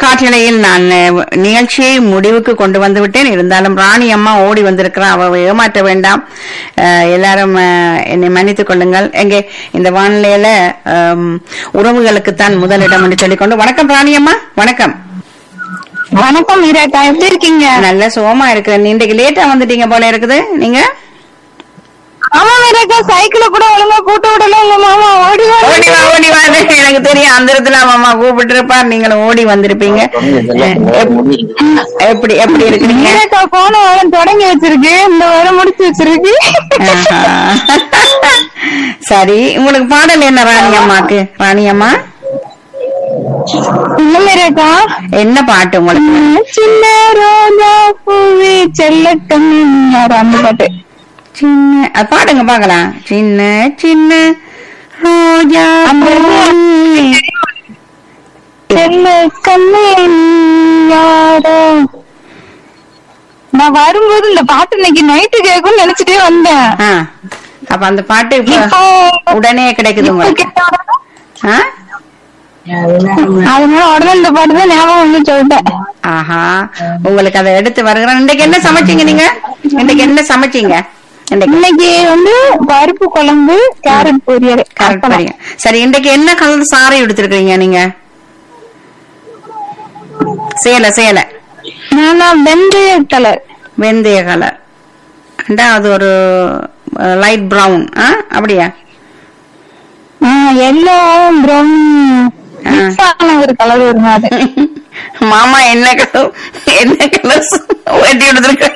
காற்றலையில் நான் அஹ், நிகழ்ச்சியை முடிவுக்கு கொண்டு வந்து விட்டேன் இருந்தாலும் ராணி அம்மா ஓடி வந்திருக்கிறான் அவ ஏமாற்ற வேண்டாம் அஹ், எல்லாரும் அஹ், என்னை மன்னித்துக் கொள்ளுங்கள் எங்கே இந்த வானிலையில அம், உறவுகளுக்குத்தான் முதலிடம் என்று சொல்லிக்கொண்டு வணக்கம் ராணி அம்மா வணக்கம் வணக்கம் மீராக்கா எப்படி இருக்கீங்க நல்ல சுகமா இருக்கிறேன் இன்றைக்கு லேட்டா வந்துட்டீங்க போல இருக்குது நீங்க ஆமா மீராக்கா சைக்கிள கூட ஒழுங்கா கூட்ட விடல உங்க மாமா ஓடி ஓடி வா ஓடி வா எனக்கு தெரியும் அந்த இடத்துல மாமா கூப்பிட்டு இருப்பார் நீங்களும் ஓடி வந்திருப்பீங்க எப்- எப்படி எப்படி இருக்கிறீங்க மீராக்கா போன வாரம் தொடங்கி வச்சிருக்கு இந்த வாரம் முடிச்சு வச்சிருக்கு ஆஹா. சரி உங்களுக்கு பாடல் என்ன ராணி அம்மாக்கு ராணி அம்மா இல்ல மீராக்கா என்ன பாட்டு உங்களுக்கு சின்ன ரோஜா பூவே செல்லட்டம் அந்த பாட்டு சின்ன அது பாடுங்க பாக்கலாம் சின்ன சின்ன ரோஜா அந்த பூவே. செல்ல கண்ணே யாரோ நான் வரும்போது இந்த பாட்டு இன்னைக்கு நைட்டு கேட்கும்னு நினைச்சிட்டே வந்தேன் ஆ. அப்ப அந்த பாட்டு இப்ப இப்போ உடனே கிடைக்குது இப்போ உங்களுக்கு கேட்ட உடனே ஆ? அதனால உடனே இந்த பாட்டு தான் ஞாபகம் வந்து சொல்லிட்டேன் ஆஹா உங்களுக்கு அதை எடுத்து வருகிறேன் இன்னைக்கு என்ன சமைச்சீங்க நீங்க இன்னைக்கு என்ன சமைச்சீங்க இன்னைக்கு இன்னைக்கு வந்து பருப்பு குழம்பு கேரட் பொரியல் கரெக்ட் அப்பளம். பாருங்க சரி இன்னைக்கு என்ன கலர் சாரி எடுத்திருக்கீங்க நீங்க சேலை சேலை நானா வெந்தய கலர் வெந்தய கலர் அண்டா அது ஒரு லைட் பிரவுன் ஆ அப்படியா எல்லோ ப்ரௌன் ஆ. ஒரு கலர் வருங்க அது மாமா என்ன கலர் என்ன கலர் வெட்டி எடுத்திருக்க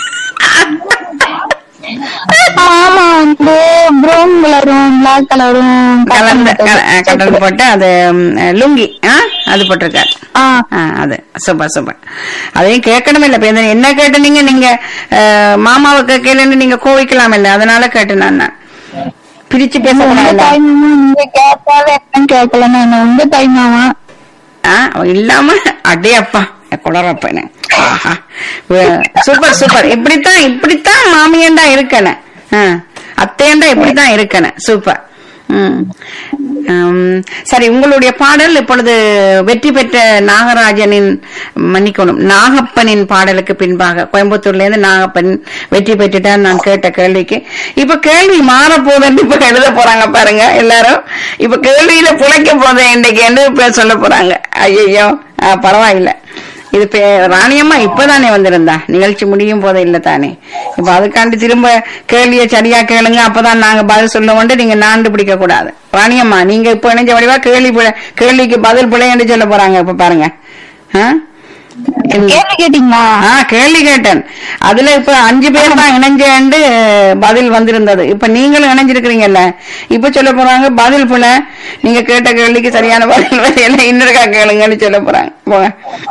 ஆமா வந்து ப்ரௌன் கலரும் பிளாக் கலரும் கலந்து க- கலந்து போட்டு அது ம், லுங்கி ஆ அது போட்டிருக்காரு ஆ ஆ, அது சூப்பர் சூப்பர் அதையும் கேட்கணும் இல்ல இப்ப இந்த- என்ன கேட்டுனீங்க நீங்க அஹ், மாமாவை கேட்கலன்னு நீங்க கோவிக்கலாம் இல்ல அதனால கேட்டேன் நான் பிரிச்சு உங்க பேசக்கூடாது தாய் மாமா நீங்க கேட்டாலும் என்ன கேட்கலன்னு என்ன உங்க தாய் மாமா ஆ, இல்லாம அடே அப்பா குளறப்பன சூப்பர் சூப்பர் இப்படித்தான் இப்படித்தான் மாமியண்டா இருக்கன அத்தையண்டா இப்படித்தான் இருக்கன சூப்பர் ம். ஆம், சரி உங்களுடைய பாடல் இப்பொழுது வெற்றி பெற்ற நாகராஜனின் மன்னிக்கணும் நாகப்பனின் பாடலுக்கு பின்பாக கோயம்புத்தூர்ல இருந்து நாகப்பன் வெற்றி பெற்றுட்டார் நான் கேட்ட கேள்விக்கு இப்ப கேள்வி மாற போகுதுன்னு இப்ப எழுத போறாங்க பாருங்க எல்லாரும் இப்ப கேள்வியில புழைக்க போதே இன்னைக்கு என்று இப்ப சொல்ல போறாங்க ஐயோ பரவாயில்ல இது பே- ராணியம்மா இப்பதானே வந்திருந்தா நிகழ்ச்சி முடியும் போதே இல்ல தானே இப்ப அதுக்காண்டி திரும்ப கேள்வியை சரியா கேளுங்க அப்பதான் நாங்க பதில் சொல்லுவோம் நீங்க நாண்டு பிடிக்க கூடாது ராணியம்மா நீங்க இப்ப இணைஞ்ச வடிவா கேள்வி பிழை- கேள்விக்கு பதில் பிள்ளைன்னு சொல்ல போறாங்க இப்ப பாருங்க ஆ? என்ன- கேள்வி கேட்டீங்களா ஆ கேள்வி கேட்டேன் அதுல இப்ப அஞ்சு பேர் தான் இணைஞ்சேண்டு பதில் வந்திருந்தது இப்ப நீங்களும் இணைஞ்சிருக்கிறீங்கல்ல இப்ப சொல்ல போறாங்க பதில் புல நீங்க கேட்ட கேள்விக்கு சரியான பதில் வரையில இன்னொருக்கா கேளுங்கன்னு சொல்ல போறாங்க போங்க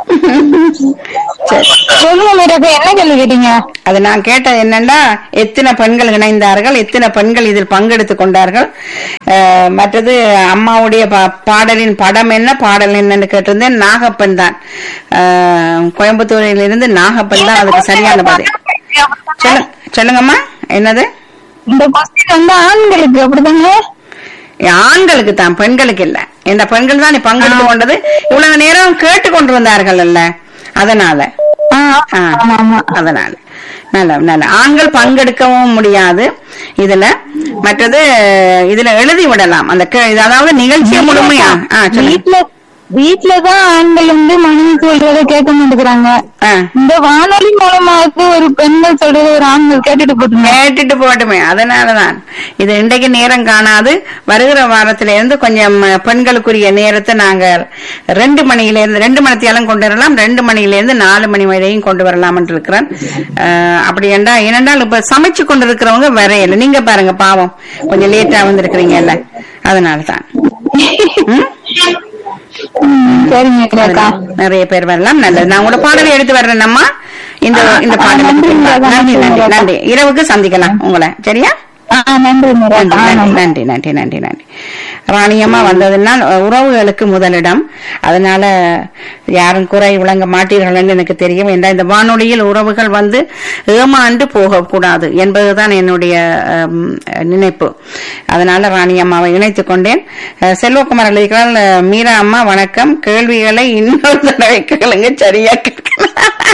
சரி சொல்லுங்க மீராக்கா என்ன கேள்வி கேட்டீங்க அது நான் கேட்டது என்னன்னா எத்தனை பெண்கள் இணைந்தார்கள் எத்தனை பெண்கள் இதில் பங்கெடுத்துக் கொண்டார்கள் அஹ், மற்றது அம்மாவுடைய பா- பாடலின் படம் என்ன பாடல் என்னன்னு கேட்டிருந்தேன் நாகப்பன் தான் அஹ், கோயம்புத்தூரில் இருந்து நாகப்பன் தான் அதுக்கு சரியான பதில் சொல்லு சொல்லுங்கம்மா என்னது இந்த கொஸ்டின் வந்து ஆண்களுக்கு அப்படிதாங்க ஆண்களுக்கு தான் பெண்களுக்கு இல்ல இந்த பெண்கள் தான் பங்கெடுத்து கொண்டது இவ்வளவு நேரம் கேட்டு கொண்டு வந்தார்கள் அல்ல அதனால ஆ, ஆ. ஆமா ஆமா அதனால நல்ல நல்ல ஆண்கள் பங்கெடுக்கவும் முடியாது இதுல மற்றது இதுல எழுதி விடலாம் அந்த கே- இது அதாவது நிகழ்ச்சியை முழுமையா ஆ சொல்லுங்க வீட்ல வீட்லதான் ஆண்கள் வந்து மனைவி சொல்றத கேட்க மாட்டேங்கிறாங்க ஆ. இந்த வானொலி மூலமாவது ஒரு பெண்கள் சொல்றத ஒரு ஆண்கள் கேட்டுட்டு போட்டுங்க கேட்டுட்டு போட்டுமே அதனாலதான் இது இன்றைக்கு நேரம் காணாது வருகிற வாரத்தில இருந்து கொஞ்சம் அஹ், பெண்களுக்குரிய நேரத்தை நாங்க ரெண்டு மணியில இருந்து ரெண்டு மணித்தியாலும் கொண்டு வரலாம் ரெண்டு மணியில இருந்து நாலு மணி வரையும் கொண்டு வரலாம் இருக்கிறேன் அஹ், அப்படி என்றா ஏனென்றால் இப்ப சமைச்சு கொண்டு இருக்கிறவங்க வரையில நீங்க பாருங்க பாவம் கொஞ்சம் லேட்டா வந்திருக்கிறீங்கல்ல அதனாலதான் ம்? ம், சரிங்க அக்கா நிறைய பேர் வரலாம் நல்லது நான் உங்களோட பாடலை எடுத்து வர்றேன் அம்மா இந்த இந்த பாடலுக்கு நன்றி, பின்பாக. நன்றி நன்றி, நன்றி நன்றி. நன்றி இரவுக்கு சந்திக்கலாம் உங்களை சரியா ஆ நன்றி நன்றி மீராக்கா ஆ, நன்றி நன்றி நன்றி நன்றி நன்றி நன்றி ராணியம்மா வந்ததுனால் உறவுகளுக்கு முதலிடம் அதனால யாரும் குறை விளங்க மாட்டீர்கள் என்று எனக்கு தெரியும் என்ற இந்த வானொலியில் உறவுகள் வந்து ஏமாண்டு போகக்கூடாது என்பதுதான் என்னுடைய அம், நினைப்பு அதனால ராணி அம்மாவை இணைத்துக் கொண்டேன் அஹ், செல்வகுமார் எழுதிக்கிறார் அஹ், மீரா அம்மா வணக்கம் கேள்விகளை இன்னொரு தடவை கேளுங்க சரியா கேட்கலாம்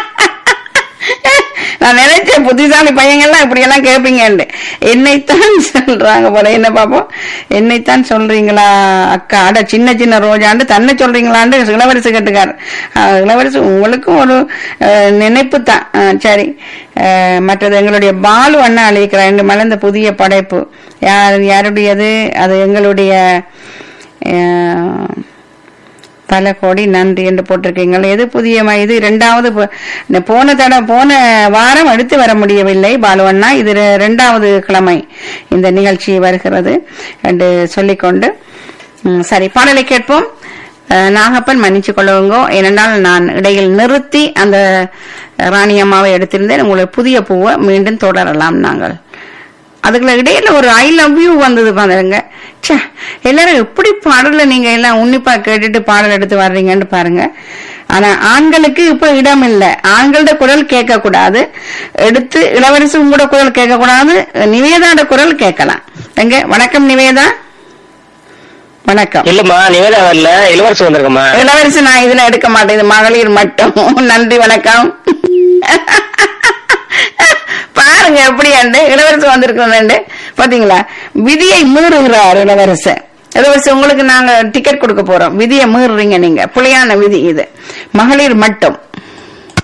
நான் நினைச்சேன் புத்திசாலி பையங்கள்லாம் இப்படி எல்லாம் கேட்பீங்கன்னு என்னைத்தான் சொல்றாங்க போல என்ன பாப்போம் என்னைத்தான் சொல்றீங்களா அக்கா அட சின்ன சின்ன ரோஜாண்டு தன்னை சொல்றீங்களான்னு இளவரசு கேட்டுக்கார் அஹ், இளவரசு உங்களுக்கும் ஒரு அஹ், நினைப்பு தான் அஹ், சரி அஹ், மற்றது எங்களுடைய பாலு அண்ணா அழைக்கிறார் என்று மலர்ந்த புதிய படைப்பு யார் யாருடையது அது எங்களுடைய அஹ், பல கோடி நன்றி என்று போட்டிருக்கீங்கள் எது புதிய ம- இது இரண்டாவது போ- இந்த போன தட போன வாரம் எடுத்து வர முடியவில்லை பாலுவண்ணா இது ரெ- இரண்டாவது கிழமை இந்த நிகழ்ச்சி வருகிறது என்று சொல்லிக்கொண்டு ம், சரி பாடலை கேட்போம் அஹ், நாகப்பன் மன்னிச்சு கொள்ளுங்கோ ஏனென்றால் நான் இடையில் நிறுத்தி அந்த ராணி அம்மாவை எடுத்திருந்தேன் உங்களுக்கு புதிய பூவை மீண்டும் தொடரலாம் நாங்கள் அதுக்குள்ள இடையில ஒரு ஐ லவ் யூ வந்தது பாருங்க ச்சே எல்லாரும் எப்படி பாடல நீங்க எல்லாம் உன்னிப்பா கேட்டுட்டு பாடல் எடுத்து வர்றீங்கன்னு பாருங்க ஆனா ஆண்களுக்கு இப்ப இடம் இல்ல ஆண்களோட குரல் கேட்க கூடாது எடுத்து இளவரசி உங்களோட குரல் கேட்க கூடாது நிவேதாட குரல் கேட்கலாம் எங்க வணக்கம் நிவேதா வணக்கம் இல்லம்மா நிவேதா வரல இளவரசு வந்திருக்கம்மா இளவரசி நான் இதுல எடுக்க மாட்டேன் இது மகளிர் மட்டும் நன்றி வணக்கம் பாருங்க எப்படி அண்டு இளவரசு வந்திருக்கிறோம் பாத்தீங்களா விதியை மீறுகிறார் இளவரசன் இளவரசி உங்களுக்கு நாங்க டிக்கெட் கொடுக்க போறோம் விதியை மீறுறீங்க நீங்க புலியான விதி இது மகளிர் மட்டும்